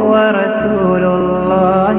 ورسول الله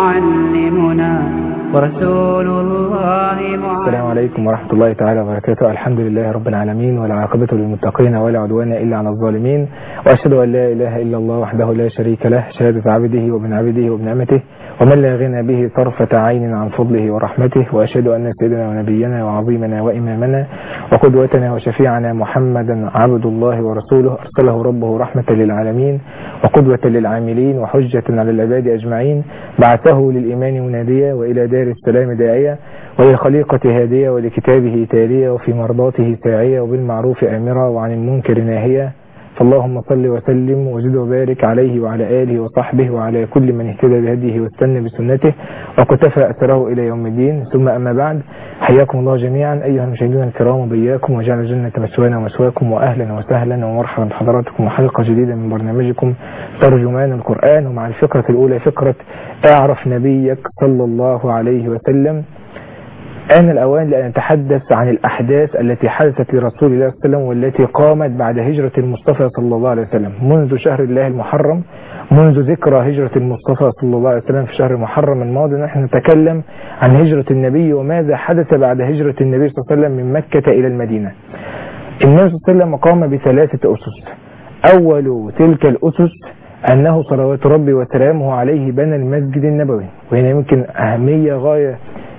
معلمنا ورسول الله معلمنا السلام عليكم ورحمة الله تعالى وبركاته الحمد لله رب العالمين والعاقبة للمتقين ولا عدوان إلا على الظالمين وأشهد أن لا إله إلا الله وحده لا شريك له شهادة عبده وابن عبده وابن أمته ومن لا غنى به طرفة عين عن فضله ورحمته وأشهد أن سيدنا ونبينا وعظيمنا وإمامنا وقدوتنا وشفيعنا محمدا عبد الله ورسوله أرسله ربه رحمة للعالمين وقدوة للعاملين وحجة على العباد أجمعين بعثه للإيمان مناديا وإلى دار السلام داعية وللخليقة هادية ولكتابه تالية وفي مرضاته ساعية وبالمعروف آمرة وعن المنكر ناهية فاللهم صل وسلم وزد وبارك عليه وعلى آله وصحبه وعلى كل من اهتدى بهديه واستنى بسنته وكتفى أثره إلى يوم الدين ثم أما بعد حياكم الله جميعا أيها المشاهدون الكرام وبياكم وجعل الجنة مسوانا ومسواكم وأهلا وسهلا ومرحبا بحضراتكم وحلقة جديدة من برنامجكم ترجمان القرآن ومع الفقرة الأولى فقرة اعرف نبيك صلى الله عليه وسلم آن الأوان لأن نتحدث عن الأحداث التي حدثت لرسول الله صلى الله عليه وسلم والتي قامت بعد هجرة المصطفى صلى الله عليه وسلم منذ شهر الله المحرم منذ ذكرى هجرة المصطفى صلى الله عليه وسلم في شهر محرم الماضي نحن نتكلم عن هجرة النبي وماذا حدث بعد هجرة النبي صلى الله عليه وسلم من مكة إلى المدينة النبي صلى الله عليه وسلم قام بثلاثة أسس أول تلك الأسس أنه صلوات ربي وسلامه عليه بنى المسجد النبوي وهنا يمكن أهمية غاية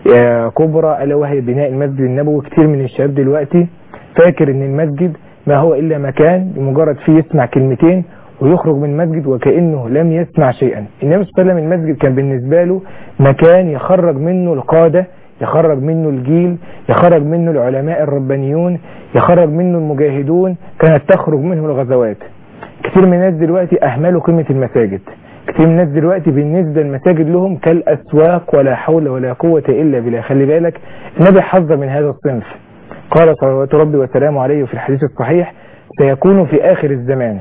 كبرى ألا وهي بناء المسجد النبوي كتير من الشباب دلوقتي فاكر ان المسجد ما هو إلا مكان بمجرد فيه يسمع كلمتين ويخرج من المسجد وكأنه لم يسمع شيئا النبي صلى الله عليه وسلم المسجد كان بالنسبة له مكان يخرج منه القادة يخرج منه الجيل يخرج منه العلماء الربانيون يخرج منه المجاهدون كانت تخرج منه الغزوات كتير من الناس دلوقتي أهملوا قيمة المساجد كتير من الناس دلوقتي بالنسبة المساجد لهم كالأسواق ولا حول ولا قوة إلا بالله خلي بالك النبي حذر من هذا الصنف قال صلوات ربي وسلامه عليه في الحديث الصحيح سيكون في آخر الزمان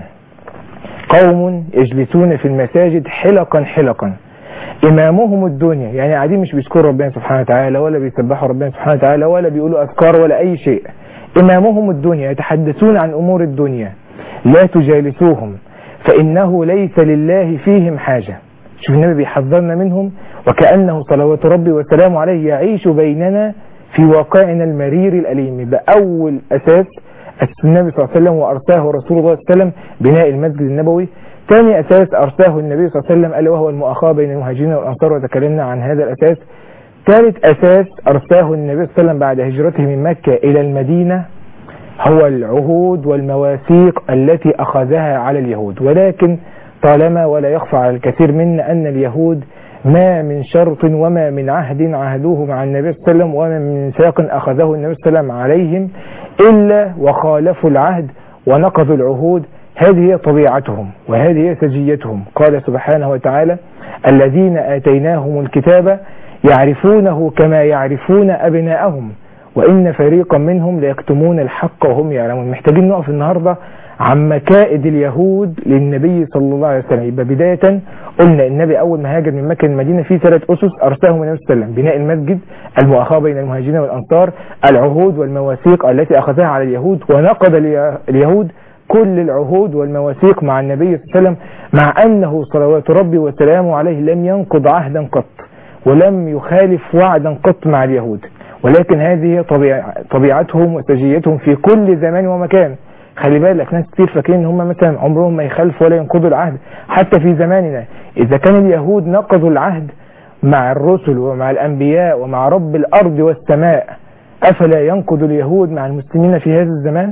قوم يجلسون في المساجد حلقا حلقا إمامهم الدنيا يعني قاعدين مش بيذكروا ربنا سبحانه وتعالى ولا بيسبحوا ربنا سبحانه وتعالى ولا بيقولوا أذكار ولا أي شيء إمامهم الدنيا يتحدثون عن أمور الدنيا لا تجالسوهم فإنه ليس لله فيهم حاجة شوف النبي بيحذرنا منهم وكأنه صلوات ربي وسلامه عليه يعيش بيننا في واقعنا المرير الأليم يبقى أول أساس النبي صلى الله عليه وسلم وأرساه رسول الله صلى الله عليه وسلم بناء المسجد النبوي ثاني أساس أرساه النبي صلى الله عليه وسلم ألا وهو المؤاخاة بين المهاجرين والأنصار وتكلمنا عن هذا الأساس ثالث أساس أرساه النبي صلى الله عليه وسلم بعد هجرته من مكة إلى المدينة هو العهود والمواثيق التي أخذها على اليهود ولكن طالما ولا يخفى على الكثير منا أن اليهود ما من شرط وما من عهد عهدوه مع النبي صلى الله عليه وسلم وما من ميثاق أخذه النبي صلى الله عليه وسلم عليهم إلا وخالفوا العهد ونقضوا العهود هذه هي طبيعتهم وهذه هي سجيتهم قال سبحانه وتعالى الذين آتيناهم الكتاب يعرفونه كما يعرفون أبناءهم وإن فريقا منهم ليكتمون الحق وهم يعلمون محتاجين نقف النهاردة عن مكائد اليهود للنبي صلى الله عليه وسلم يبقى بداية قلنا النبي أول ما هاجر من مكة المدينة في ثلاث أسس أرساهم النبي صلى الله عليه وسلم بناء المسجد المؤاخاة بين المهاجرين والأنصار العهود والمواثيق التي أخذها على اليهود ونقض اليهود كل العهود والمواثيق مع النبي صلى الله عليه وسلم مع أنه صلوات ربي وسلامه عليه لم ينقض عهدا قط ولم يخالف وعدا قط مع اليهود ولكن هذه طبيع طبيعتهم وسجيتهم في كل زمان ومكان خلي بالك ناس كتير فاكرين ان هم مثلا عمرهم ما يخالفوا ولا ينقضوا العهد حتى في زماننا اذا كان اليهود نقضوا العهد مع الرسل ومع الانبياء ومع رب الارض والسماء افلا ينقض اليهود مع المسلمين في هذا الزمان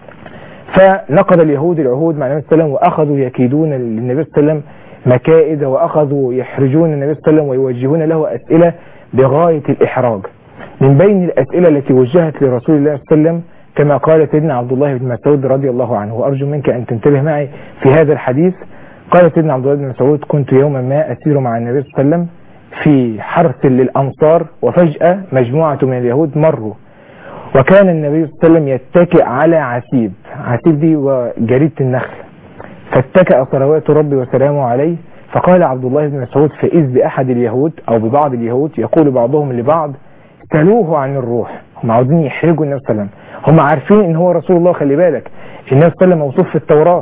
فنقض اليهود العهود مع النبي صلى الله عليه وسلم واخذوا يكيدون للنبي صلى الله عليه وسلم مكائد واخذوا يحرجون النبي صلى الله عليه وسلم ويوجهون له اسئله بغايه الاحراج من بين الأسئلة التي وجهت لرسول الله صلى الله عليه وسلم كما قال سيدنا عبد الله بن مسعود رضي الله عنه وأرجو منك أن تنتبه معي في هذا الحديث قال سيدنا عبد الله بن مسعود كنت يوما ما أسير مع النبي صلى الله عليه وسلم في حرث للأنصار وفجأة مجموعة من اليهود مروا وكان النبي صلى الله عليه وسلم يتكئ على عسيب عسيب دي وجريدة النخل فاتكأ صلوات ربي وسلامه عليه فقال عبد الله بن مسعود فإذ بأحد اليهود أو ببعض اليهود يقول بعضهم لبعض سألوه عن الروح هم عاوزين يحرجوا النبي صلى الله عليه وسلم هم عارفين ان هو رسول الله خلي بالك النبي صلى الله عليه وسلم موصوف في التوراة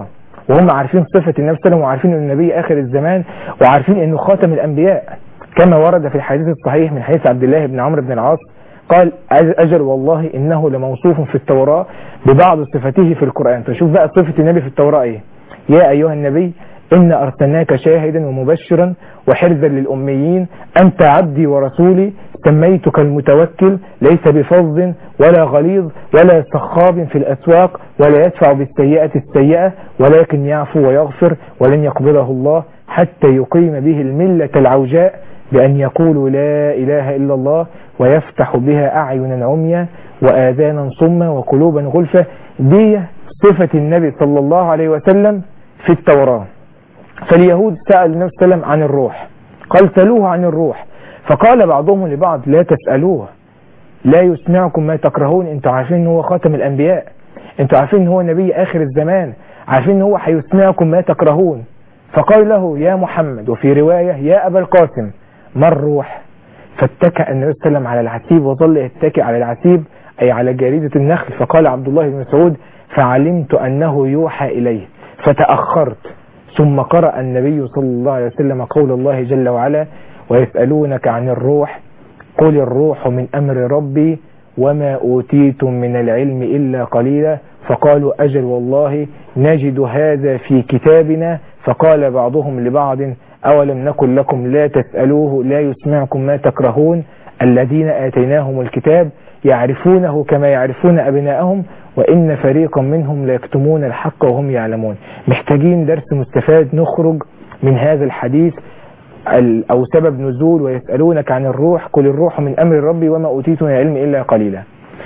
وهم عارفين صفة النبي صلى الله عليه وسلم وعارفين أن النبي آخر الزمان وعارفين أنه خاتم الأنبياء كما ورد في الحديث الصحيح من حديث عبد الله بن عمرو بن العاص قال أجل والله إنه لموصوف في التوراة ببعض صفته في القرآن فشوف بقى صفة النبي في التوراة إيه يا أيها النبي إن أرسلناك شاهدا ومبشرا وحرزا للأميين أنت عبدي ورسولي سميتك المتوكل ليس بفظ ولا غليظ ولا سخاب في الأسواق ولا يدفع بالسيئة السيئة ولكن يعفو ويغفر ولن يقبله الله حتى يقيم به الملة العوجاء بأن يقولوا لا إله إلا الله ويفتح بها أعينا عميا وآذانا صما وقلوبا غلفة دي صفة النبي صلى الله عليه وسلم في التوراة فاليهود سأل النبي صلى الله عليه وسلم عن الروح قال سألوه عن الروح فقال بعضهم لبعض لا تسألوه لا يسمعكم ما تكرهون انتوا عارفين ان هو خاتم الانبياء انتوا عارفين ان هو نبي اخر الزمان عارفين ان هو هيسمعكم ما تكرهون فقال له يا محمد وفي رواية يا ابا القاسم ما الروح فاتكأ النبي صلى الله عليه وسلم على العتيب وظل يتكئ على العتيب اي على جريدة النخل فقال عبد الله بن مسعود فعلمت انه يوحى اليه فتأخرت ثم قرأ النبي صلى الله عليه وسلم قول الله جل وعلا ويسألونك عن الروح قل الروح من أمر ربي وما أوتيتم من العلم إلا قليلا فقالوا أجل والله نجد هذا في كتابنا فقال بعضهم لبعض أولم نكن لكم لا تسألوه لا يسمعكم ما تكرهون الذين آتيناهم الكتاب يعرفونه كما يعرفون أبناءهم وإن فريقا منهم لا يكتمون الحق وهم يعلمون محتاجين درس مستفاد نخرج من هذا الحديث أو سبب نزول ويسألونك عن الروح قل الروح من أمر ربي وما أوتيت من العلم إلا قليلا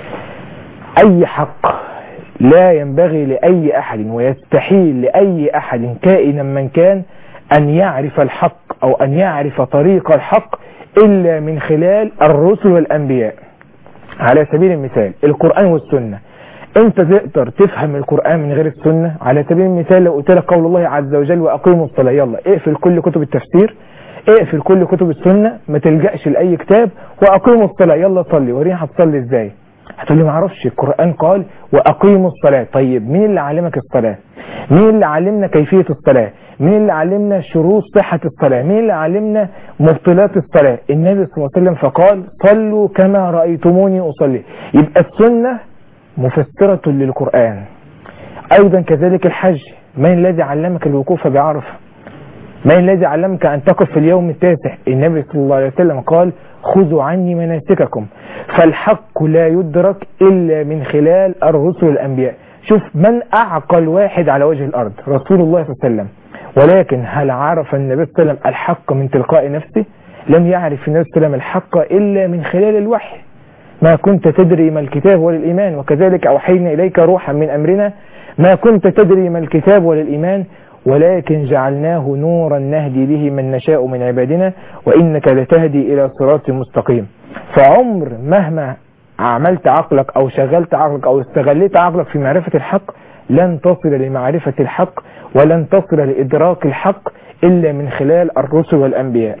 أي حق لا ينبغي لأي أحد ويستحيل لأي أحد كائنا من كان أن يعرف الحق أو أن يعرف طريق الحق إلا من خلال الرسل والأنبياء على سبيل المثال القرآن والسنة انت تقدر تفهم القرآن من غير السنة على سبيل المثال لو قلت لك قول الله عز وجل وأقيموا الصلاة يلا اقفل كل كتب التفسير اقفل كل كتب السنة ما تلجأش لأي كتاب وأقيموا الصلاة يلا صلي ورينا هتصلي ازاي هتقول لي ما اعرفش القرآن قال وأقيموا الصلاة طيب مين اللي علمك الصلاة مين اللي علمنا كيفية الصلاة مين اللي علمنا شروط صحة الصلاة مين اللي علمنا مبطلات الصلاة النبي صلى الله عليه وسلم فقال صلوا كما رأيتموني أصلي يبقى السنة مفسرة للقرآن أيضا كذلك الحج من الذي علمك الوقوف بعرفة من الذي علمك أن تقف في اليوم التاسع النبي صلى الله عليه وسلم قال خذوا عني مناسككم فالحق لا يدرك إلا من خلال الرسل الأنبياء شوف من أعقل واحد على وجه الأرض رسول الله صلى الله عليه وسلم ولكن هل عرف النبي صلى الله عليه وسلم الحق من تلقاء نفسه لم يعرف النبي صلى الله عليه وسلم الحق إلا من خلال الوحي ما كنت تدري ما الكتاب ولا الإيمان وكذلك أوحينا إليك روحا من أمرنا ما كنت تدري ما الكتاب ولا الإيمان ولكن جعلناه نورا نهدي به من نشاء من عبادنا وإنك لتهدي إلى صراط مستقيم فعمر مهما عملت عقلك أو شغلت عقلك أو استغلت عقلك في معرفة الحق لن تصل لمعرفة الحق ولن تصل لإدراك الحق إلا من خلال الرسل والأنبياء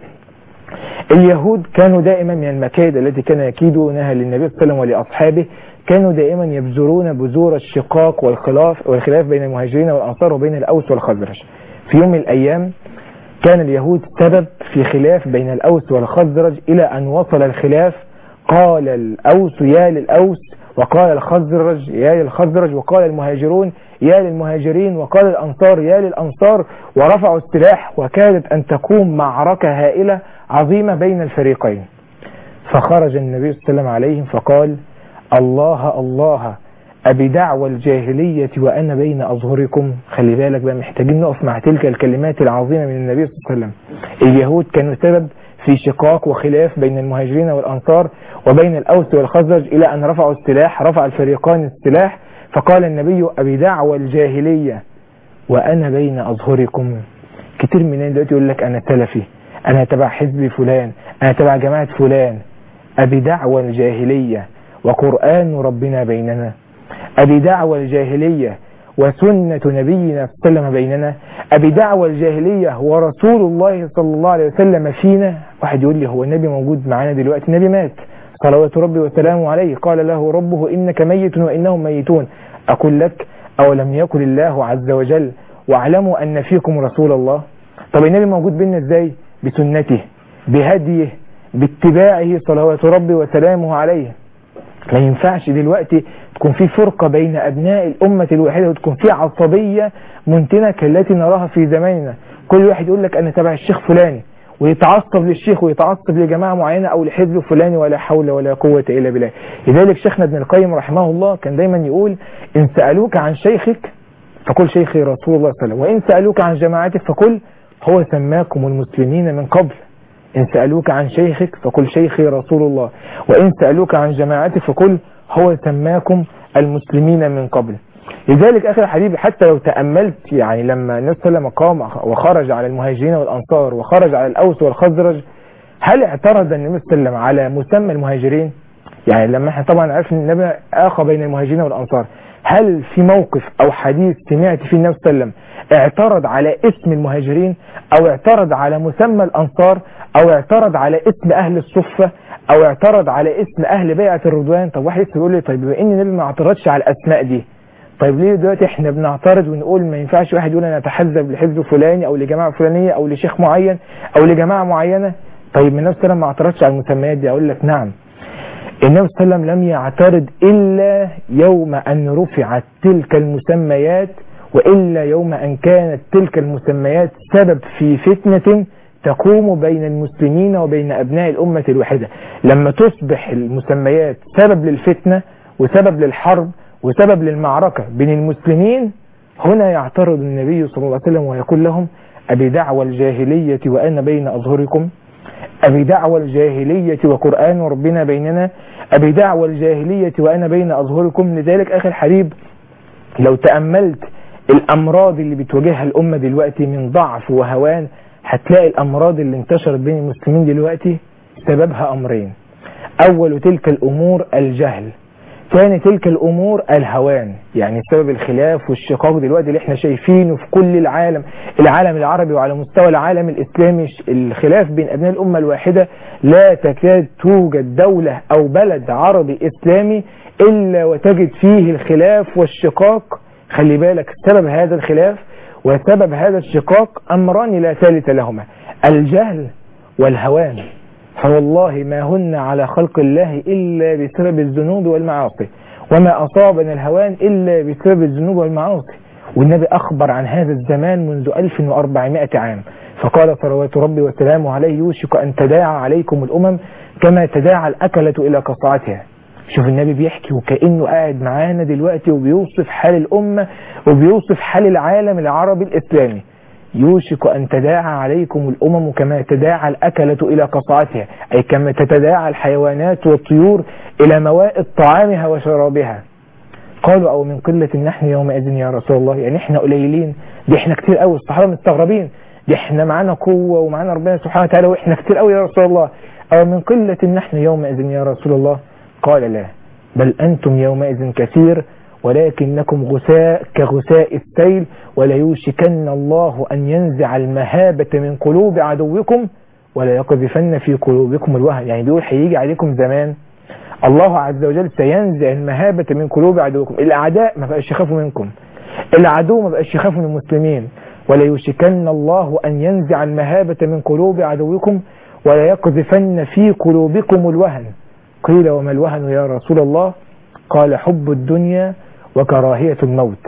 اليهود كانوا دائما من المكائد التي كان يكيدونها للنبي صلى الله عليه وسلم ولأصحابه كانوا دائما يبذرون بذور الشقاق والخلاف والخلاف بين المهاجرين والأنصار وبين الأوس والخزرج في يوم من الأيام كان اليهود سبب في خلاف بين الأوس والخزرج إلى أن وصل الخلاف قال الأوس يا للأوس وقال الخزرج يا للخزرج وقال المهاجرون يا للمهاجرين وقال الأنصار يا للأنصار ورفعوا السلاح وكادت أن تكون معركة هائلة عظيمة بين الفريقين فخرج النبي صلى الله عليه وسلم عليهم فقال الله الله أبدعوى الجاهلية وأنا بين أظهركم خلي بالك بقى محتاجين نقف مع تلك الكلمات العظيمة من النبي صلى الله عليه وسلم اليهود كانوا سبب في شقاق وخلاف بين المهاجرين والأنصار وبين الأوس والخزرج إلى أن رفعوا السلاح رفع الفريقان السلاح فقال النبي أبي دعوى الجاهلية وأنا بين أظهركم كتير منين دلوقتي يقول لك أنا سلفي أنا تبع حزب فلان أنا تبع جماعة فلان أبي دعوى الجاهلية وقرآن ربنا بيننا أبي دعوى الجاهلية وسنة نبينا صلى الله عليه وسلم بيننا أبي دعوى الجاهلية ورسول الله صلى الله عليه وسلم فينا واحد يقول لي هو النبي موجود معانا دلوقتي النبي مات صلوات ربي وسلامه عليه قال له ربه إنك ميت وإنهم ميتون أقول لك أولم يقل الله عز وجل واعلموا أن فيكم رسول الله طب النبي موجود بيننا ازاي بسنته بهديه باتباعه صلوات ربي وسلامه عليه ما ينفعش دلوقتي تكون في فرقة بين أبناء الأمة الواحدة وتكون في عصبية منتنة كالتي نراها في زماننا كل واحد يقول لك أنا تبع الشيخ فلاني ويتعصب للشيخ ويتعصب لجماعة معينة أو لحزب فلاني ولا حول ولا قوة إلا بالله لذلك شيخنا ابن القيم رحمه الله كان دايما يقول إن سألوك عن شيخك فقل شيخي رسول الله صلى الله عليه وسلم وإن سألوك عن جماعتك فقل هو سماكم المسلمين من قبل إن سألوك عن شيخك فقل شيخي رسول الله وإن سألوك عن جماعتك فقل هو سماكم المسلمين من قبل لذلك أخي الحبيب حتى لو تأملت يعني لما النبي صلى الله عليه وسلم قام وخرج على المهاجرين والأنصار وخرج على الأوس والخزرج هل اعترض النبي صلى الله عليه وسلم على مسمى المهاجرين يعني لما احنا طبعا عرفنا ان النبي آخى بين المهاجرين والأنصار هل في موقف أو حديث سمعت فيه النبي صلى الله عليه وسلم اعترض على اسم المهاجرين أو اعترض على مسمى الأنصار أو اعترض على اسم أهل الصفة أو اعترض على اسم أهل بيعة الرضوان طب واحد يقول لي طيب بما إن النبي ما اعترضش على الأسماء دي طيب ليه دلوقتي احنا بنعترض ونقول ما ينفعش واحد يقول انا اتحزب لحزب فلاني او لجماعه فلانيه او لشيخ معين او لجماعه معينه طيب النبي صلى الله عليه وسلم ما اعترضش على المسميات دي اقول لك نعم النبي صلى الله عليه وسلم لم يعترض الا يوم ان رفعت تلك المسميات والا يوم ان كانت تلك المسميات سبب في فتنه تقوم بين المسلمين وبين ابناء الامه الواحده لما تصبح المسميات سبب للفتنه وسبب للحرب وسبب للمعركة بين المسلمين هنا يعترض النبي صلى الله عليه وسلم ويقول لهم أبي دعوى الجاهلية وأنا بين أظهركم أبي دعوى الجاهلية وقرآن ربنا بيننا أبي دعوى الجاهلية وأنا بين أظهركم لذلك أخي الحبيب لو تأملت الأمراض اللي بتواجهها الأمة دلوقتي من ضعف وهوان هتلاقي الأمراض اللي انتشرت بين المسلمين دلوقتي سببها أمرين أول تلك الأمور الجهل ثاني تلك الامور الهوان يعني سبب الخلاف والشقاق دلوقتي اللي احنا شايفينه في كل العالم العالم العربي وعلى مستوى العالم الاسلامي الخلاف بين ابناء الامه الواحده لا تكاد توجد دوله او بلد عربي اسلامي الا وتجد فيه الخلاف والشقاق خلي بالك سبب هذا الخلاف وسبب هذا الشقاق امران لا ثالث لهما الجهل والهوان فوالله ما هن على خلق الله إلا بسبب الذنوب والمعاصي وما أصابنا الهوان إلا بسبب الذنوب والمعاصي والنبي أخبر عن هذا الزمان منذ 1400 عام فقال صلوات ربي وسلامه عليه يوشك أن تداعى عليكم الأمم كما تداعى الأكلة إلى قصعتها شوف النبي بيحكي وكأنه قاعد معانا دلوقتي وبيوصف حال الأمة وبيوصف حال العالم العربي الإسلامي يوشك أن تداعى عليكم الأمم كما تداعى الأكلة إلى قصعتها أي كما تتداعى الحيوانات والطيور إلى موائد طعامها وشرابها قالوا أو من قلة نحن يومئذ يا رسول الله يعني احنا قليلين دي احنا كتير قوي الصحابة مستغربين دي احنا معانا قوة ومعانا ربنا سبحانه وتعالى واحنا كتير قوي يا رسول الله أو من قلة نحن يومئذ يا رسول الله قال لا بل أنتم يومئذ كثير ولكنكم غثاء كغثاء السيل وليوشكن الله أن ينزع المهابة من قلوب عدوكم ولا يقذفن في قلوبكم الوهن يعني بيقول هيجي عليكم زمان الله عز وجل سينزع المهابة من قلوب عدوكم الأعداء ما بقاش يخافوا منكم العدو ما بقاش يخافوا من المسلمين ولا يوشكن الله أن ينزع المهابة من قلوب عدوكم ولا يقذفن في قلوبكم الوهن قيل وما الوهن يا رسول الله قال حب الدنيا وكراهية الموت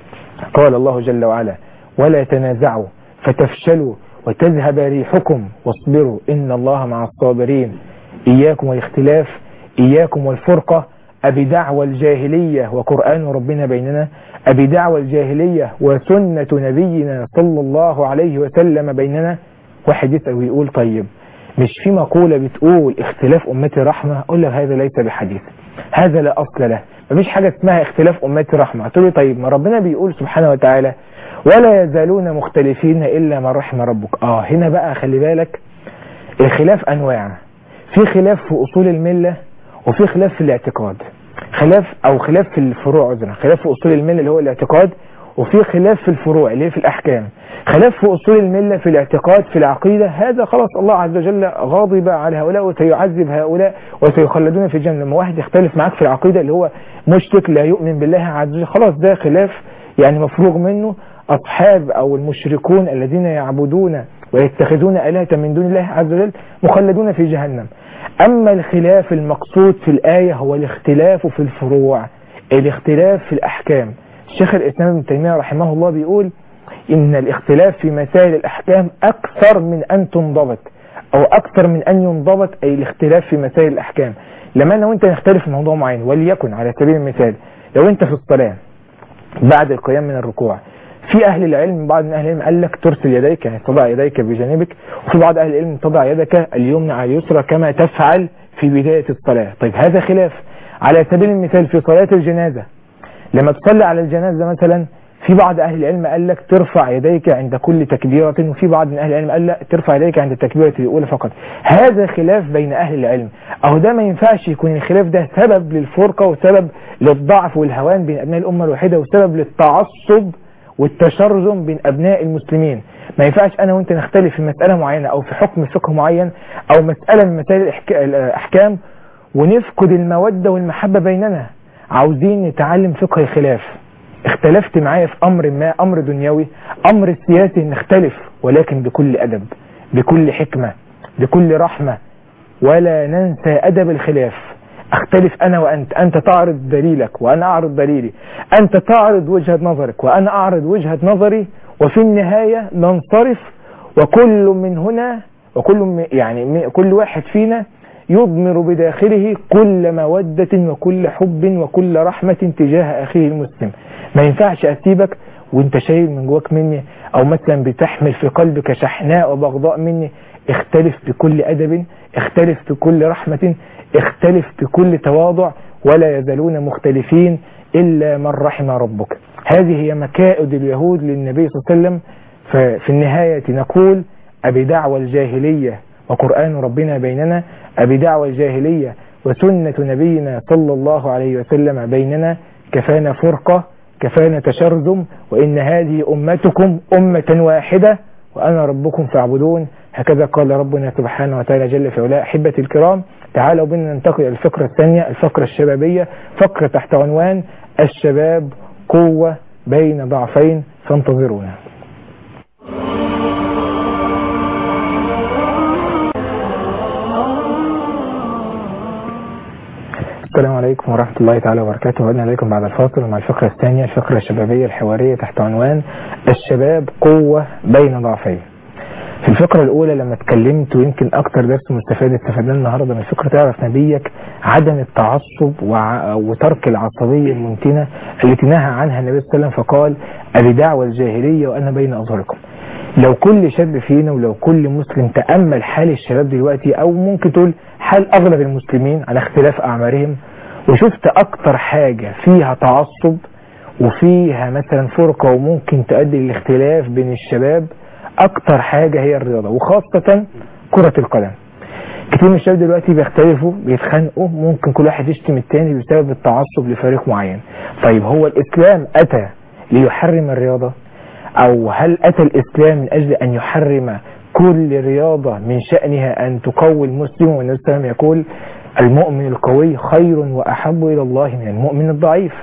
قال الله جل وعلا ولا تنازعوا فتفشلوا وتذهب ريحكم واصبروا إن الله مع الصابرين إياكم والاختلاف إياكم والفرقة أبي دعوى الجاهلية وقرآن ربنا بيننا أبي دعوى الجاهلية وسنة نبينا صلى الله عليه وسلم بيننا واحد يسأل ويقول طيب مش في مقولة بتقول اختلاف أمتي رحمة أقول لك هذا ليس بحديث هذا لا أصل له مفيش حاجة اسمها اختلاف أمتي رحمة تقول لي طيب ما ربنا بيقول سبحانه وتعالى ولا يزالون مختلفين إلا من رحم ربك آه هنا بقى خلي بالك الخلاف أنواع في خلاف في أصول الملة وفي خلاف في الاعتقاد خلاف أو خلاف في الفروع عذرا خلاف في أصول الملة اللي هو الاعتقاد وفي خلاف في الفروع اللي هي في الأحكام خلاف في أصول الملة في الاعتقاد في العقيدة هذا خلاص الله عز وجل غاضب على هؤلاء وسيعذب هؤلاء وسيخلدون في الجنة لما واحد يختلف معاك في العقيدة اللي هو مشرك لا يؤمن بالله عز وجل خلاص ده خلاف يعني مفروغ منه أصحاب أو المشركون الذين يعبدون ويتخذون آلهة من دون الله عز وجل مخلدون في جهنم أما الخلاف المقصود في الآية هو الاختلاف في الفروع الاختلاف في الأحكام الشيخ الإسلام ابن تيمية رحمه الله بيقول إن الاختلاف في مسائل الأحكام أكثر من أن تنضبط أو أكثر من أن ينضبط أي الاختلاف في مسائل الأحكام لما أنا وأنت نختلف في موضوع معين وليكن على سبيل المثال لو أنت في الصلاة بعد القيام من الركوع في أهل العلم بعض من أهل العلم قال لك ترسل يديك يعني تضع يديك بجانبك وفي بعض أهل العلم تضع يدك اليمنى على اليسرى كما تفعل في بداية الصلاة طيب هذا خلاف على سبيل المثال في صلاة الجنازة لما تصلي على الجنازة مثلا في بعض أهل العلم قال لك ترفع يديك عند كل تكبيرة وفي بعض من أهل العلم قال لك ترفع يديك عند التكبيرة الأولى فقط هذا خلاف بين أهل العلم أو ده ما ينفعش يكون الخلاف ده سبب للفرقة وسبب للضعف والهوان بين أبناء الأمة الواحدة وسبب للتعصب والتشرذم بين أبناء المسلمين ما ينفعش أنا وأنت نختلف في مسألة معينة أو في حكم فقه معين أو مسألة من مسائل الإحك- الأحكام ونفقد المودة والمحبة بيننا عاوزين نتعلم فقه الخلاف اختلفت معايا في أمر ما أمر دنيوي أمر سياسي نختلف ولكن بكل أدب بكل حكمة بكل رحمة ولا ننسى أدب الخلاف اختلف أنا وأنت أنت تعرض دليلك وأنا أعرض دليلي أنت تعرض وجهة نظرك وأنا أعرض وجهة نظري وفي النهاية ننصرف وكل من هنا وكل م- يعني م- كل واحد فينا يضمر بداخله كل مودة وكل حب وكل رحمة تجاه أخيه المسلم ما ينفعش أسيبك وانت شايل من جواك مني أو مثلا بتحمل في قلبك شحناء وبغضاء مني اختلف بكل أدب اختلف بكل رحمة اختلف بكل تواضع ولا يزالون مختلفين إلا من رحم ربك هذه هي مكائد اليهود للنبي صلى الله عليه وسلم ففي النهاية نقول أبي دعوى الجاهلية وقرآن ربنا بيننا أبي دعوى الجاهلية وسنة نبينا صلى الله عليه وسلم بيننا كفانا فرقة كفانا تشرذم وإن هذه أمتكم أمة واحدة وأنا ربكم فاعبدون هكذا قال ربنا سبحانه وتعالى جل في علاه أحبتي الكرام تعالوا بنا ننتقل إلى الفقرة الثانية الفقرة الشبابية فقرة تحت عنوان الشباب قوة بين ضعفين فانتظرونا السلام عليكم ورحمة الله تعالى وبركاته وعدنا إليكم بعد الفاصل مع الفقرة الثانية الفقرة الشبابية الحوارية تحت عنوان الشباب قوة بين ضعفين في الفقرة الأولى لما اتكلمت ويمكن أكتر درس مستفاد استفدناه النهاردة من الفقرة تعرف نبيك عدم التعصب وع- وترك العصبية المنتنة التي نهى عنها النبي صلى الله عليه وسلم فقال أبي دعوة الجاهلية وأنا بين أظهركم لو كل شاب فينا ولو كل مسلم تأمل حال الشباب دلوقتي أو ممكن تقول حال أغلب المسلمين على اختلاف أعمارهم وشفت أكتر حاجة فيها تعصب وفيها مثلا فرقة وممكن تؤدي للاختلاف بين الشباب أكتر حاجة هي الرياضة وخاصة كرة القدم كتير من الشباب دلوقتي بيختلفوا بيتخانقوا ممكن كل واحد يشتم التاني بسبب التعصب لفريق معين طيب هو الإسلام أتى ليحرم الرياضة أو هل أتى الإسلام من أجل أن يحرم كل رياضة من شأنها أن تقوي المسلم والنبي صلى الله عليه وسلم يقول المؤمن القوي خير وأحب إلى الله من المؤمن الضعيف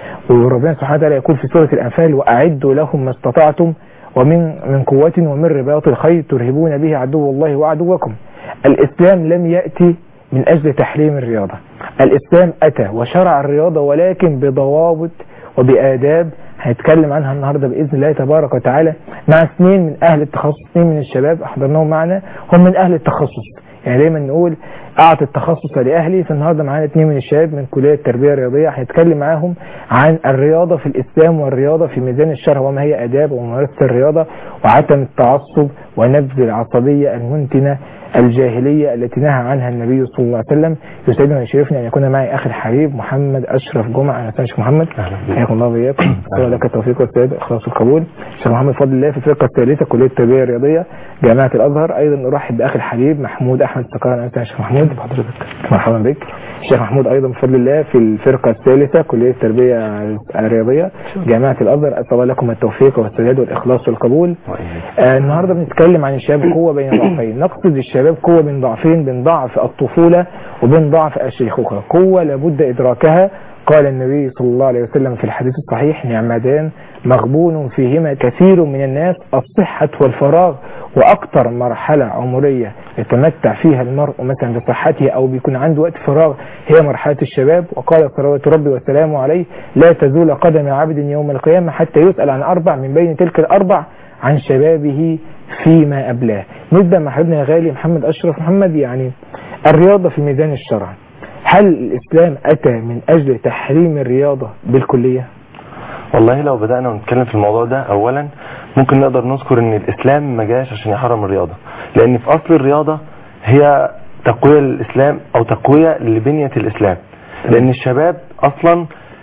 وربنا سبحانه وتعالى يقول في سورة الأنفال وأعدوا لهم ما استطعتم ومن من قوة ومن رباط الخير ترهبون به عدو الله وعدوكم الإسلام لم يأتي من أجل تحريم الرياضة الإسلام أتى وشرع الرياضة ولكن بضوابط وبآداب هنتكلم عنها النهاردة بإذن الله تبارك وتعالى مع اثنين من أهل التخصص اثنين من الشباب أحضرناهم معنا هم من أهل التخصص يعني دايما نقول أعطي التخصص لأهلي فالنهاردة معانا اثنين من الشباب من كلية التربية الرياضية هنتكلم معاهم عن الرياضة في الإسلام والرياضة في ميزان الشرع وما هي آداب وممارسة الرياضة وعدم التعصب ونبذ العصبية المنتنة الجاهلية التي نهى عنها النبي صلى الله عليه وسلم يسعدني ويشرفني أن يكون معي أخي الحبيب محمد أشرف جمعة أهلا وسهلا شيخ محمد حياكم الله وإياكم أسأل لك التوفيق والسداد إخلاص القبول شيخ محمد فضل الله في الفرقة الثالثة كلية التربية الرياضية جامعة الأزهر أيضا أرحب بأخي الحبيب محمود أحمد سكران أهلا وسهلا شيخ محمود حضرتك مرحبا بك الشيخ محمود أيضا بفضل الله في الفرقة الثالثة كلية التربية الرياضية جامعة الأزهر أسأل الله لكم التوفيق والسداد والإخلاص والقبول آه النهاردة بنتكلم عن الشباب قوة بين ضعفين نقصد الشباب قوة بين ضعفين بين ضعف الطفولة وبين ضعف الشيخوخة قوة لابد إدراكها قال النبي صلى الله عليه وسلم في الحديث الصحيح نعمتان مغبون فيهما كثير من الناس الصحة والفراغ وأكثر مرحلة عمرية يتمتع فيها المرء مثلا بصحته أو بيكون عنده وقت فراغ هي مرحلة الشباب وقال صلوات ربي وسلامه عليه لا تزول قدم عبد يوم القيامة حتى يسأل عن أربع من بين تلك الأربع عن شبابه فيما أبلاه نبدأ مع حبيبنا يا غالي محمد أشرف محمد يعني الرياضة في ميزان الشرع هل الإسلام أتى من أجل تحريم الرياضة بالكلية؟ والله لو بدأنا نتكلم في الموضوع ده أولا ممكن نقدر نذكر ان الإسلام ما جاش عشان يحرم الرياضة لأن في أصل الرياضة هي تقوية للإسلام أو تقوية لبنية الإسلام لأن الشباب أصلا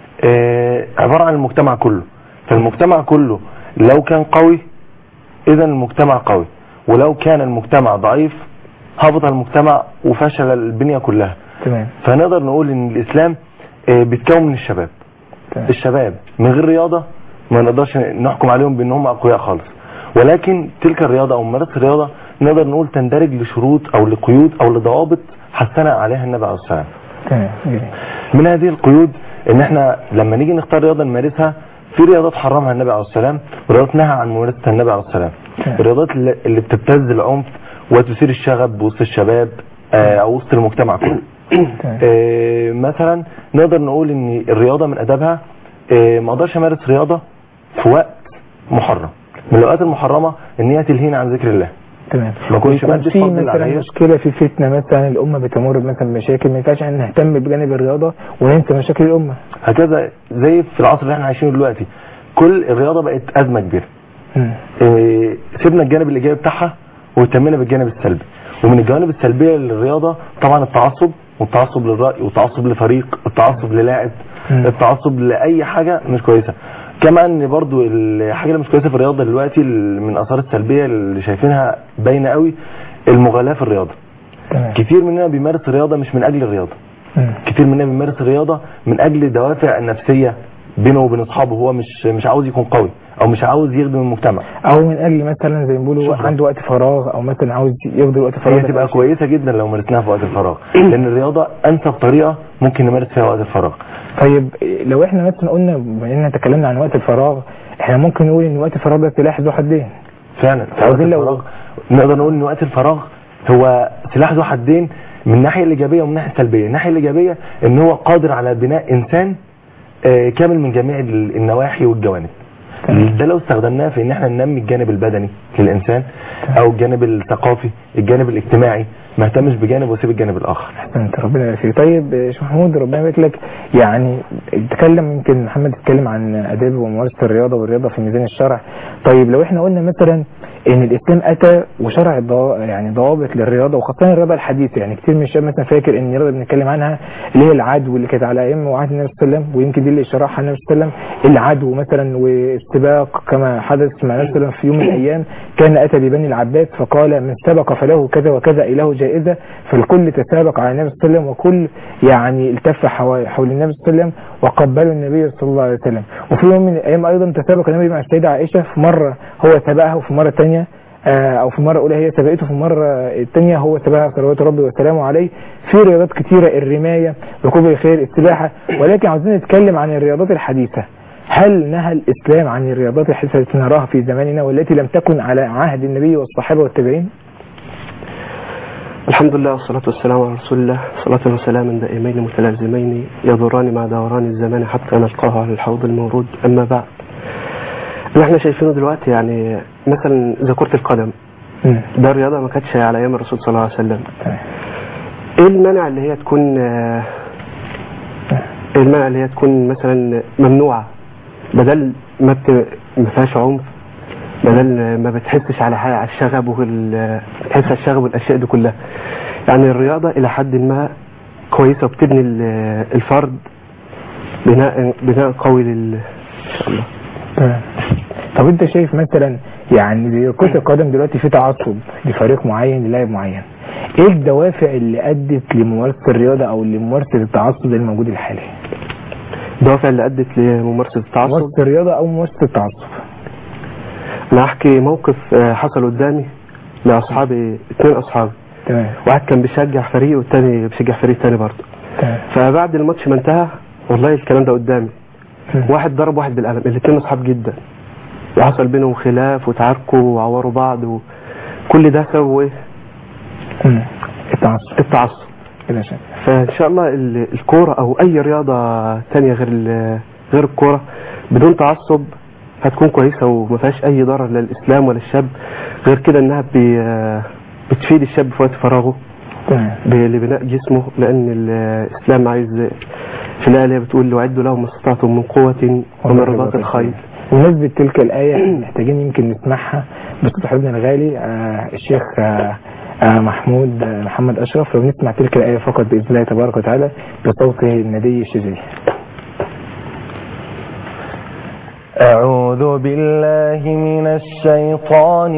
آه، عبارة عن المجتمع كله فالمجتمع كله لو كان قوي إذا المجتمع قوي ولو كان المجتمع ضعيف هبط المجتمع وفشل البنية كلها تمام فنقدر نقول ان الاسلام آه، بيتكون من الشباب تمام. الشباب من غير رياضة ما نقدرش نحكم عليهم بان هم اقوياء خالص ولكن تلك الرياضة او ممارسة الرياضة نقدر نقول تندرج لشروط او لقيود او لضوابط حثنا عليها النبي عليه الصلاة والسلام تمام جميل. من هذه القيود ان احنا لما نيجي نختار رياضة نمارسها في رياضات حرمها النبي عليه السلام ورياضات نهى عن ممارسة النبي عليه السلام تمام. الرياضات اللي اللي بتبتز العنف وتثير الشغب وسط الشباب آه، او وسط المجتمع كله تمام. آه، مثلا نقدر نقول ان الرياضة من ادابها آه، ما اقدرش امارس رياضة في وقت محرم من الاوقات المحرمة ان هي تلهينا عن ذكر الله تمام ما كنتش ويكون بدي في فضل مثلا عليا. مشكله في فتنه مثلا الامه بتمر مثلا بمشاكل ما ينفعش ان نهتم بجانب الرياضه وننسى مشاكل الامه هكذا زي في العصر اللي احنا عايشينه دلوقتي كل الرياضة بقت ازمة كبيرة مم. إيه، سيبنا الجانب الايجابي بتاعها واهتمينا بالجانب السلبي ومن الجوانب السلبيه للرياضه طبعا التعصب والتعصب للراي والتعصب لفريق التعصب للاعب مم. التعصب لاي حاجه مش كويسه كما ان برضو الحاجه اللي مش كويسه في الرياضه دلوقتي ال- من الاثار السلبيه اللي شايفينها باينه قوي المغالاه في الرياضه تمام كتير مننا بيمارس الرياضه مش من اجل الرياضه مم. كتير مننا بيمارس الرياضه من اجل دوافع نفسيه بينه وبين اصحابه هو مش مش عاوز يكون قوي او مش عاوز يخدم المجتمع او من اجل مثلا زي ما بيقولوا شكرا. عنده وقت فراغ او مثلا عاوز يقضي وقت فراغ هي تبقى كويسه جدا لو مارسناها في وقت الفراغ لان الرياضه انسب طريقه ممكن نمارس فيها وقت الفراغ طيب لو احنا مثلا قلنا بما اننا تكلمنا عن وقت الفراغ احنا ممكن نقول ان وقت الفراغ ده سلاح ذو حدين فعلا في وقت عاوزين لو- الفراغ نقدر نقول ان وقت الفراغ هو سلاح ذو حدين من الناحيه الايجابيه ومن الناحيه السلبيه الناحيه الايجابيه ان هو قادر على بناء انسان آه، كامل من جميع ال- النواحي والجوانب تمام. ده لو استخدمناه في ان احنا ننمي الجانب البدني للانسان او الجانب الثقافي الجانب الاجتماعي ما اهتمش بجانب واسيب الجانب الاخر انت ربنا يبارك فيك طيب يا شيخ محمود ربنا يبارك لك يعني تكلم يمكن محمد اتكلم عن اداب وممارسه الرياضه والرياضه في ميزان الشرع طيب لو احنا قلنا مثلا ان الاسلام اتى وشرع ضوا- يعني ضوابط للرياضه وخاصه الرياضه الحديثه يعني كتير من الشباب مثلا فاكر ان الرياضه اللي بنتكلم عنها اللي هي العدو اللي كانت على ايام وعهد النبي صلى الله عليه وسلم ويمكن دي اللي شرحها النبي صلى الله عليه وسلم العدو مثلا والسباق كما حدث مع النبي صلى الله عليه وسلم في يوم من الايام كان اتى ببني العباس فقال من سبق فله كذا وكذا له جائزه فالكل تسابق على النبي صلى الله عليه وسلم وكل يعني التف حوا- حول النبي صلى الله عليه وسلم وقبلوا النبي صلى الله عليه وسلم وفي يوم من الايام ايضا تسابق النبي مع السيده عائشه في مره هو سبقها وفي مره ثانيه او في مره اولى هي سبقته في المره الثانيه هو سبقها صلوات ربي وسلامه عليه في رياضات كثيره الرمايه ركوب الخيل السباحه ولكن عاوزين نتكلم عن الرياضات الحديثه هل نهى الاسلام عن الرياضات الحديثه التي نراها في زماننا والتي لم تكن على عهد النبي والصحابه والتابعين؟ الحمد لله والصلاة والسلام على رسول الله صلاة وسلاما دائمين متلازمين يضران مع دوران الزمان حتى نلقاه على الحوض المورود أما بعد اللي احنا شايفينه دلوقتي يعني مثلا زي كرة القدم مم. ده الرياضة ما كانتش على أيام الرسول صلى الله عليه وسلم تمام. ايه المانع اللي هي تكون آه، ايه المانع اللي هي تكون مثلا ممنوعة بدل ما بت... ما فيهاش عنف بدل ما بتحسش على حاجة على الشغب وال بتحس على الشغب والاشياء دي كلها يعني الرياضة الى حد ما كويسة وبتبني ال- الفرد بناء بناء قوي لل ان شاء الله تمام. طب انت شايف مثلا يعني زي كرة القدم دلوقتي في تعصب لفريق معين للاعب معين ايه الدوافع اللي ادت لممارسة الرياضة او لممارسة التعصب الموجود الحالي الدوافع اللي ادت لممارسة التعصب ممارسة الرياضة او ممارسة التعصب انا هحكي موقف آه، حصل قدامي لاصحابي اثنين اصحابي تمام واحد كان بيشجع فريق والتاني بيشجع فريق تاني برضه تمام فبعد الماتش ما انتهى والله الكلام ده قدامي واحد ضرب واحد بالقلم الاثنين اصحاب جدا وحصل بينهم خلاف وتعاركوا وعوروا بعض وكل ده سببه ايه مم. التعصب التعصب كده شيء فان شاء الله ال- الكوره او اي رياضه تانية غير ال- غير الكوره بدون تعصب هتكون كويسه وما فيهاش اي ضرر للاسلام ولا الشاب غير كده انها بي- بتفيد الشاب في وقت فراغه تمام ب- لبناء جسمه لان الاسلام عايز في الايه اللي هي بتقول واعدوا لهم ما استطعتم من قوه ومن رباط الخيل بمناسبة تلك الآية محتاجين يمكن نسمعها بصوت حبيبنا الغالي آه الشيخ آه آه محمود آه محمد أشرف لو نسمع تلك الآية فقط بإذن الله تبارك وتعالى بصوته الندي الشجري أعوذ بالله من الشيطان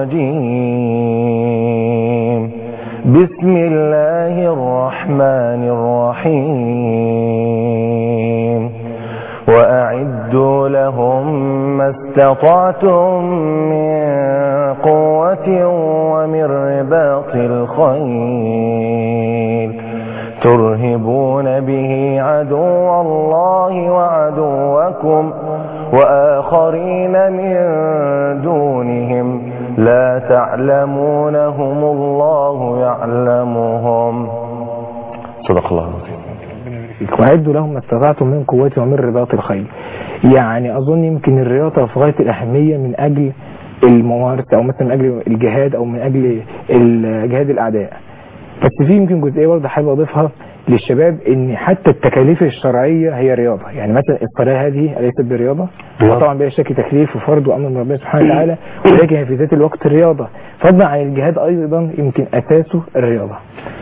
الرجيم بسم الله الرحمن الرحيم وأعدوا لهم ما استطعتم من قوة ومن رباط الخيل ترهبون به عدو الله وعدوكم وآخرين من دونهم لا تعلمونهم الله يعلمهم صدق الله العظيم وأعدوا لهم ما استطعتم من قوة ومن رباط الخيل يعني أظن يمكن الرياضة في غاية الأهمية من أجل الممارسة أو مثلا من أجل الجهاد أو من أجل ال- جهاد الأعداء بس في يمكن جزئية برضه حابب أضيفها للشباب إن حتى التكاليف الشرعية هي رياضة يعني مثلا الصلاة هذه أليست برياضة؟ رياضة. طبعا بلا شك تكليف وفرض وأمر من ربنا سبحانه وتعالى ولكن هي في ذات الوقت رياضة فضلا عن الجهاد أيضا يمكن أساسه الرياضة